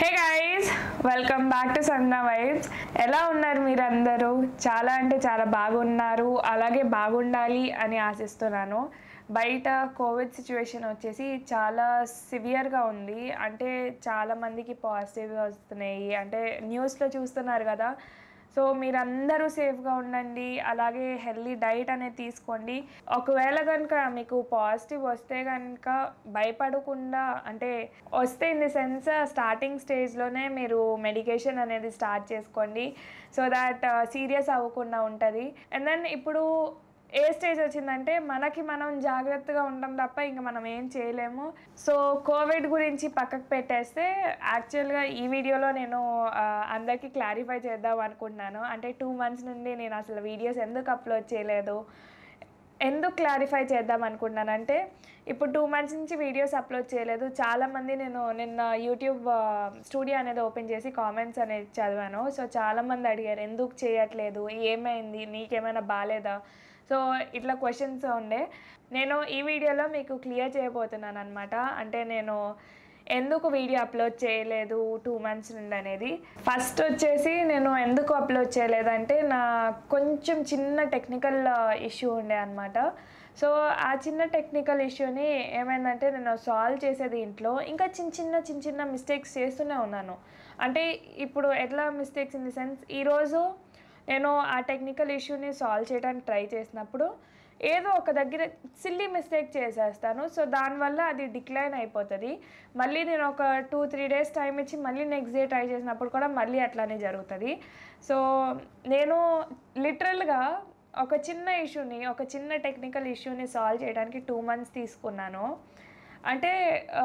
hey guys welcome back to Sanjna vibes ఎలా ఉన్నారు మీరందరూ చాలా అంటే చాలా బాగున్నారు అలాగే బాగుండాలి అని ఆశిస్తున్నాను బయట కోవిడ్ సిచ్యువేషన్ వచ్చేసి చాలా సివియర్గా ఉంది అంటే చాలా మందికి పాజిటివ్ వస్తున్నాయి అంటే న్యూస్లో చూస్తున్నారు కదా సో మీరందరూ సేఫ్గా ఉండండి అలాగే హెల్దీ డైట్ అనేది తీసుకోండి ఒకవేళ కనుక మీకు పాజిటివ్ వస్తే కనుక భయపడకుండా అంటే వస్తే ఇన్ ది సెన్స్ స్టార్టింగ్ స్టేజ్లోనే మీరు మెడికేషన్ అనేది స్టార్ట్ చేసుకోండి సో దాట్ సీరియస్ అవ్వకుండా ఉంటుంది అండ్ దెన్ ఇప్పుడు ఏ స్టేజ్ వచ్చిందంటే మనకి మనం జాగ్రత్తగా ఉండడం తప్ప ఇంకా మనం ఏం చేయలేము సో కోవిడ్ గురించి పక్కకు పెట్టేస్తే యాక్చువల్గా ఈ వీడియోలో నేను ఆ, అందరికీ క్లారిఫై చేద్దాం అనుకుంటున్నాను అంటే టూ మంత్స్ నుండి నేను అసలు వీడియోస్ ఎందుకు అప్లోడ్ చేయలేదు ఎందుకు క్లారిఫై చేద్దాం అనుకుంటున్నానంటే ఇప్పుడు టూ మంత్స్ నుంచి వీడియోస్ అప్లోడ్ చేయలేదు చాలామంది నేను నిన్న యూట్యూబ్ స్టూడియో అనేది ఓపెన్ చేసి కామెంట్స్ అనేది చదివాను సో చాలామంది అడిగారు ఎందుకు చేయట్లేదు ఏమైంది నీకేమైనా బాగాలేదా సో ఇట్లా క్వశ్చన్స్ ఉండే నేను ఈ వీడియోలో మీకు క్లియర్ చేయబోతున్నాను అనమాట అంటే నేను ఎందుకు వీడియో అప్లోడ్ చేయలేదు టూ మంత్స్ నుండి అనేది ఫస్ట్ వచ్చేసి నేను ఎందుకు అప్లోడ్ చేయలేదంటే నా కొంచెం చిన్న టెక్నికల్ ఇష్యూ ఉండే అనమాట సో ఆ చిన్న టెక్నికల్ ఇష్యూని ఏమైందంటే నేను సాల్వ్ చేసేది ఇంట్లో ఇంకా చిన్న చిన్న చిన్న చిన్న మిస్టేక్స్ చేస్తూనే ఉన్నాను అంటే ఇప్పుడు ఎట్లా మిస్టేక్స్ ఇన్ ది సెన్స్ ఈరోజు నేను ఆ టెక్నికల్ ఇష్యూని సాల్వ్ చేయడానికి ట్రై చేసినప్పుడు ఏదో ఒక దగ్గర సిల్లీ మిస్టేక్ చేసేస్తాను సో దానివల్ల అది డిక్లైన్ అయిపోతుంది మళ్ళీ నేను ఒక టూ త్రీ డేస్ టైం ఇచ్చి మళ్ళీ నెక్స్ట్ డే ట్రై చేసినప్పుడు కూడా మళ్ళీ అట్లానే జరుగుతుంది సో నేను లిటరల్గా ఒక చిన్న ఇష్యూని ఒక చిన్న టెక్నికల్ ఇష్యూని సాల్వ్ చేయడానికి టూ మంత్స్ తీసుకున్నాను అంటే ఆ,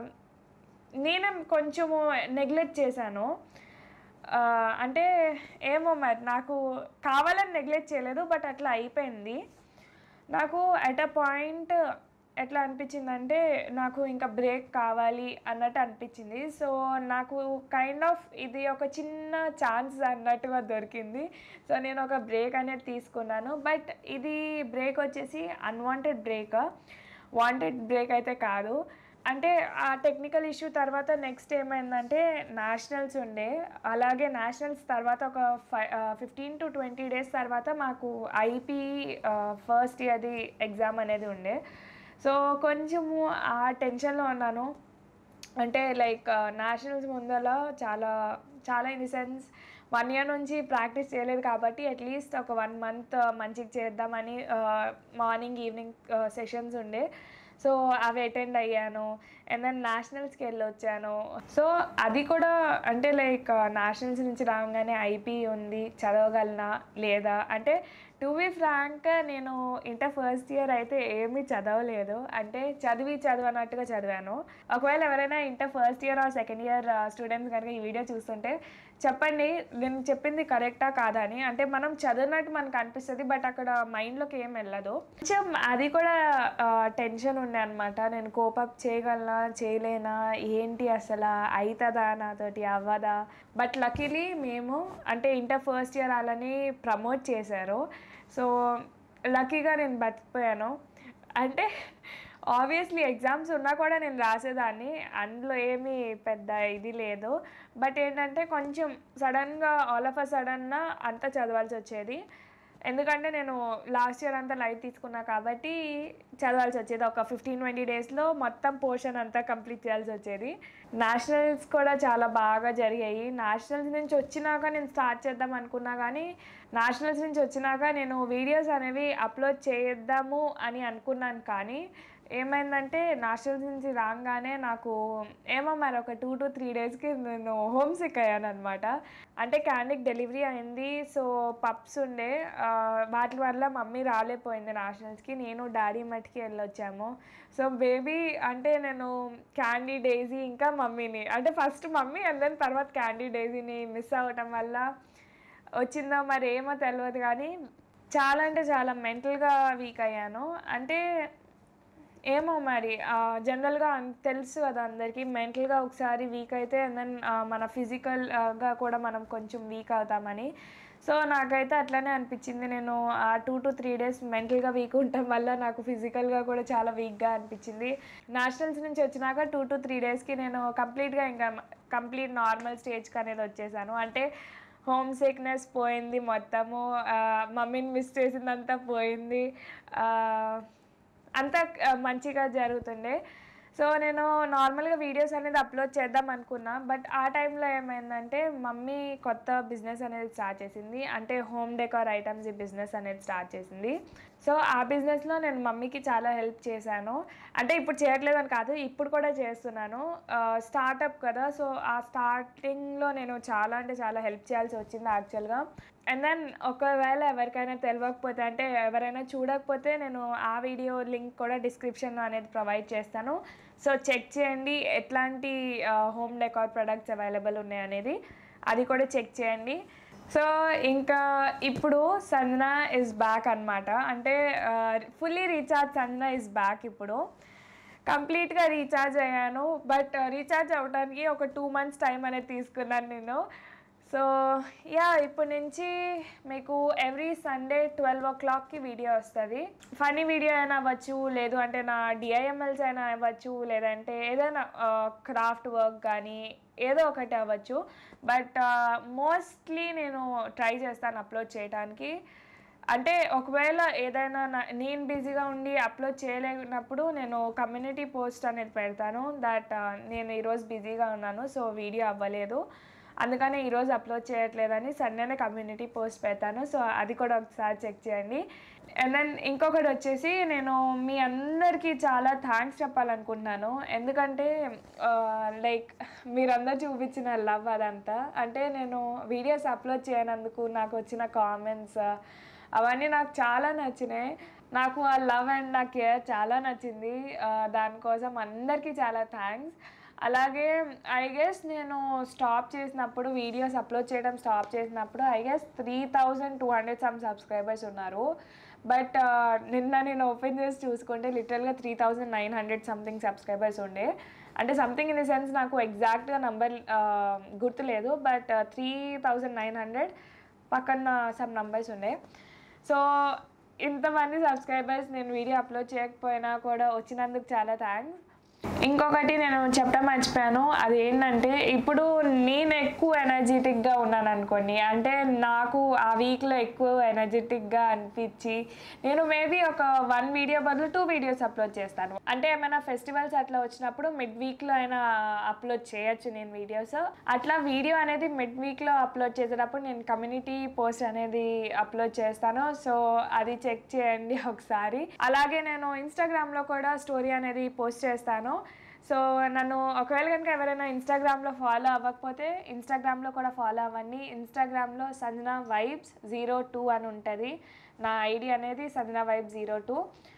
నేనే కొంచెము నెగ్లెక్ట్ చేశాను ఆ, అంటే ఏమో మరి నాకు కావాలని నెగ్లెక్ట్ చేయలేదు బట్ అట్లా అయిపోయింది నాకు అట్ అ పాయింట్ ఎట్లా అనిపించిందంటే నాకు ఇంకా బ్రేక్ కావాలి అన్నట్టు అనిపించింది సో నాకు కైండ్ ఆఫ్ ఇది ఒక చిన్న ఛాన్స్ అన్నట్టుగా దొరికింది సో నేను ఒక బ్రేక్ అనేది తీసుకున్నాను బట్ ఇది బ్రేక్ వచ్చేసి అన్వాంటెడ్ బ్రేక్ వాంటెడ్ బ్రేక్ అయితే కాదు అంటే ఆ టెక్నికల్ ఇష్యూ తర్వాత నెక్స్ట్ ఏమైందంటే నేషనల్స్ ఉండే అలాగే నేషనల్స్ తర్వాత ఒక five fifteen to twenty days తర్వాత మాకు ఐపీ ఫస్ట్ ఇయర్ది ఎగ్జామ్ అనేది ఉండే సో కొంచెము ఆ టెన్షన్లో ఉన్నాను అంటే లైక్ నేషనల్స్ ముందర చాలా చాలా in the sense one year నుంచి ప్రాక్టీస్ చేయలేదు కాబట్టి అట్లీస్ట్ ఒక వన్ మంత్ మంచిగా చేద్దామని మార్నింగ్ ఈవినింగ్ సెషన్స్ ఉండే సో అవి అటెండ్ అయ్యాను అండ్ దెన్ నేషనల్స్కి వెళ్ళి వచ్చాను సో అది కూడా అంటే లైక్ నేషనల్స్ నుంచి రాగానే ఐపీ ఉంది చదవగలనా లేదా అంటే టు బి ఫ్రాంక్ నేను ఇంటర్ ఫస్ట్ ఇయర్ అయితే ఏమీ చదవలేదు అంటే చదివి చదవనట్టుగా చదివాను ఒకవేళ ఎవరైనా inter first year or second year students కనుక ఈ వీడియో చూస్తుంటే చెప్పండి నేను చెప్పింది కరెక్టా కాదా అని అంటే మనం చదివినట్టు మనకు అనిపిస్తుంది బట్ అక్కడ మైండ్లోకి ఏం వెళ్ళదు కొంచెం అది కూడా టెన్షన్ ఉండే అనమాట నేను కోపప్ చేయగలనా చేయలేనా ఏంటి అసలు అవుతుందా నాతోటి అవ్వదా బట్ లక్కీలీ మేము అంటే ఇంటర్ ఫస్ట్ ఇయర్ వాళ్ళని ప్రమోట్ చేశారు సో లక్కీగా నేను బతికిపోయాను అంటే ఆబ్వియస్లీ ఎగ్జామ్స్ ఉన్నా కూడా నేను రాసేదాన్ని అందులో ఏమీ పెద్ద ఇది లేదు బట్ ఏంటంటే కొంచెం సడన్గా ఆల్ ఆఫ్ అ సడన్న అంతా చదవాల్సి వచ్చేది ఎందుకంటే నేను లాస్ట్ ఇయర్ అంతా లైట్ తీసుకున్నా కాబట్టి చదవాల్సి వచ్చేది ఒక ఫిఫ్టీన్ ట్వంటీ డేస్లో మొత్తం పోర్షన్ అంతా కంప్లీట్ చేయాల్సి వచ్చేది నేషనల్స్ కూడా చాలా బాగా జరిగాయి నేషనల్స్ నుంచి వచ్చినాక నేను స్టార్ట్ చేద్దాం అనుకున్నా కానీ నేషనల్స్ నుంచి వచ్చినాక నేను వీడియోస్ అనేవి అప్లోడ్ చేద్దాము అని అనుకున్నాను కానీ ఏమైందంటే నేషనల్స్ నుంచి రాగానే నాకు ఏమో మరి ఒక టూ టు త్రీ డేస్కి నేను హోమ్ సిక్ అయ్యాను అనమాట అంటే క్యాండిక్ డెలివరీ అయింది సో పప్స్ ఉండే ఆ, వాటి వల్ల మమ్మీ రాలేకపోయింది నేషనల్స్కి నేను డాడీ మట్టికి వెళ్ళొచ్చాము సో బేబీ అంటే నేను క్యాండీ డేజీ ఇంకా మమ్మీని అంటే ఫస్ట్ మమ్మీ అండ్ దెన్ తర్వాత క్యాండీ డేజీని మిస్ అవ్వటం వల్ల వచ్చిందో మరి ఏమో తెలియదు కానీ చాలా అంటే చాలా మెంటల్గా వీక్ అయ్యాను అంటే ఏమో మరి జనరల్గా తెలుసు కదా అందరికీ మెంటల్గా ఒకసారి వీక్ అయితే అండ్ దెన్ మన ఫిజికల్గా కూడా మనం కొంచెం వీక్ అవుతామని సో నాకైతే అట్లనే అనిపించింది నేను ఆ టూ టు త్రీ డేస్ మెంటల్గా వీక్ ఉండటం వల్ల నాకు ఫిజికల్గా కూడా చాలా వీక్గా అనిపించింది నేషనల్స్ నుంచి వచ్చినాక టూ టు త్రీ డేస్కి నేను కంప్లీట్గా ఇంకా కంప్లీట్ నార్మల్ స్టేజ్కి అనేది వచ్చేసాను అంటే హోమ్ సిక్నెస్ పోయింది మొత్తము ఆ, మమ్మీని మిస్ చేసిందంతా పోయింది ఆ, అంతా ఆ, మంచిగా జరుగుతుండే సో నేను నార్మల్గా వీడియోస్ అనేది అప్లోడ్ చేద్దాం అనుకున్నా బట్ ఆ టైంలో ఏమైందంటే మమ్మీ కొత్త బిజినెస్ అనేది స్టార్ట్ చేసింది అంటే హోమ్ డెకార్ ఐటమ్స్ ఈ బిజినెస్ అనేది స్టార్ట్ చేసింది సో ఆ బిజినెస్లో నేను మమ్మీకి చాలా హెల్ప్ చేశాను అంటే ఇప్పుడు చేయట్లేదని కాదు ఇప్పుడు కూడా చేస్తున్నాను స్టార్టప్ కదా సో ఆ స్టార్టింగ్లో నేను చాలా అంటే చాలా హెల్ప్ చేయాల్సి వచ్చింది యాక్చువల్గా అండ్ దెన్ ఒకవేళ ఎవరికైనా తెలియకపోతే అంటే ఎవరైనా చూడకపోతే నేను ఆ వీడియో లింక్ కూడా డిస్క్రిప్షన్లో అనేది ప్రొవైడ్ చేస్తాను సో చెక్ చేయండి ఎట్లాంటి హోమ్ డెకార్ ప్రొడక్ట్స్ అవైలబుల్ ఉన్నాయి అనేది అది కూడా చెక్ చేయండి సో ఇంకా ఇప్పుడు సంజన ఇస్ బ్యాక్ అనమాట అంటే fully recharge Sanjana is back ఇప్పుడు కంప్లీట్గా రీఛార్జ్ అయ్యాను బట్ రీఛార్జ్ అవ్వడానికి ఒక టూ మంత్స్ టైం అనేది తీసుకున్నాను నేను సో యా ఇప్పటి నుంచి మీకు ఎవ్రీ సండే ట్వెల్వ్ ఓ క్లాక్కి వీడియో వస్తుంది ఫనీ వీడియో అయినా అవ్వచ్చు లేదు అంటే నా డిఐఎంఎల్స్ అయినా అవ్వచ్చు లేదంటే ఏదైనా క్రాఫ్ట్ వర్క్ కానీ ఏదో ఒకటి అవ్వచ్చు బట్ మోస్ట్లీ నేను ట్రై చేస్తాను అప్లోడ్ చేయడానికి అంటే ఒకవేళ ఏదైనా నా- నేను బిజీగా ఉండి అప్లోడ్ చేయలేనప్పుడు నేను కమ్యూనిటీ పోస్ట్ అనేది పెడతాను దట్ నేను ఈరోజు బిజీగా ఉన్నాను సో వీడియో అవ్వలేదు అందుకని ఈరోజు అప్లోడ్ చేయట్లేదని సండేనే కమ్యూనిటీ పోస్ట్ పెడతాను సో అది కూడా ఒకసారి చెక్ చేయండి అండ్ దెన్ ఇంకొకటి వచ్చేసి నేను మీ అందరికీ చాలా థ్యాంక్స్ చెప్పాలనుకుంటున్నాను ఎందుకంటే లైక్ మీరందరూ చూపించిన లవ్ అదంతా అంటే నేను వీడియోస్ అప్లోడ్ చేయనందుకు నాకు వచ్చిన కామెంట్స్ అవన్నీ నాకు చాలా నచ్చినాయి నాకు ఆ లవ్ అండ్ ఆ కేర్ చాలా నచ్చింది ఆ, దానికోసం అందరికీ చాలా థ్యాంక్స్ అలాగే ఐ గెస్ నేను స్టాప్ చేసినప్పుడు వీడియోస్ అప్లోడ్ చేయడం స్టాప్ చేసినప్పుడు I guess three thousand two hundred some subscribers ఉన్నారు బట్ నిన్న నేను ఓపెన్ చేసి చూసుకుంటే లిటరల్గా three thousand nine hundred something subscribers ఉండే అంటే సంథింగ్ ఇన్ ది సెన్స్ నాకు ఎగ్జాక్ట్గా నంబర్ గుర్తులేదు but three thousand nine hundred పక్కన సమ్ నంబర్స్ ఉండే సో ఇంతమంది సబ్స్క్రైబర్స్ నేను వీడియో అప్లోడ్ చేయకపోయినా కూడా వచ్చినందుకు చాలా థ్యాంక్స్ ఇంకొకటి నేను చెప్పడం మర్చిపోయాను అది ఏంటంటే ఇప్పుడు నేను ఎక్కువ ఎనర్జెటిక్గా ఉన్నాను అనుకోండి అంటే నాకు ఆ వీక్లో ఎక్కువ ఎనర్జెటిక్గా అనిపించి నేను మేబీ ఒక వన్ వీడియో బదులు టూ వీడియోస్ అప్లోడ్ చేస్తాను అంటే ఏమైనా ఫెస్టివల్స్ అట్లా వచ్చినప్పుడు మిడ్ వీక్లో అయినా అప్లోడ్ చేయొచ్చు నేను వీడియోస్ అట్లా వీడియో అనేది మిడ్ వీక్లో అప్లోడ్ చేసేటప్పుడు నేను కమ్యూనిటీ పోస్ట్ అనేది అప్లోడ్ చేస్తాను సో అది చెక్ చేయండి ఒకసారి అలాగే నేను ఇన్స్టాగ్రామ్లో కూడా స్టోరీ అనేది పోస్ట్ చేస్తాను సో నన్ను ఒకవేళ కనుక ఎవరైనా ఇన్స్టాగ్రామ్లో ఫాలో అవ్వకపోతే ఇన్స్టాగ్రామ్లో కూడా ఫాలో అవ్వండి ఇన్స్టాగ్రామ్లో సంజన వైబ్స్ జీరో టూ అని ఉంటుంది నా ఐడి అనేది సంజన వైబ్ జీరో టూ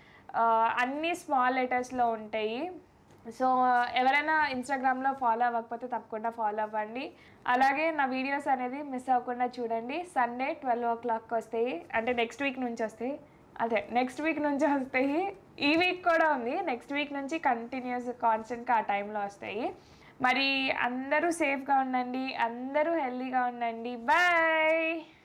అన్ని స్మాల్ లెటర్స్లో ఉంటాయి సో ఎవరైనా ఇన్స్టాగ్రామ్లో ఫాలో అవ్వకపోతే తప్పకుండా ఫాలో అవ్వండి అలాగే నా వీడియోస్ అనేది మిస్ అవ్వకుండా చూడండి సండే ట్వెల్వ్ ఓ క్లాక్ వస్తాయి అంటే నెక్స్ట్ వీక్ నుంచి వస్తాయి అదే నెక్స్ట్ వీక్ నుంచి వస్తాయి ఈ వీక్ కూడా ఉంది నెక్స్ట్ వీక్ నుంచి కంటిన్యూస్ కాన్స్టెంట్గా ఆ టైంలో వస్తాయి మరి అందరూ సేఫ్గా ఉండండి అందరూ హెల్తీగా ఉండండి బాయ్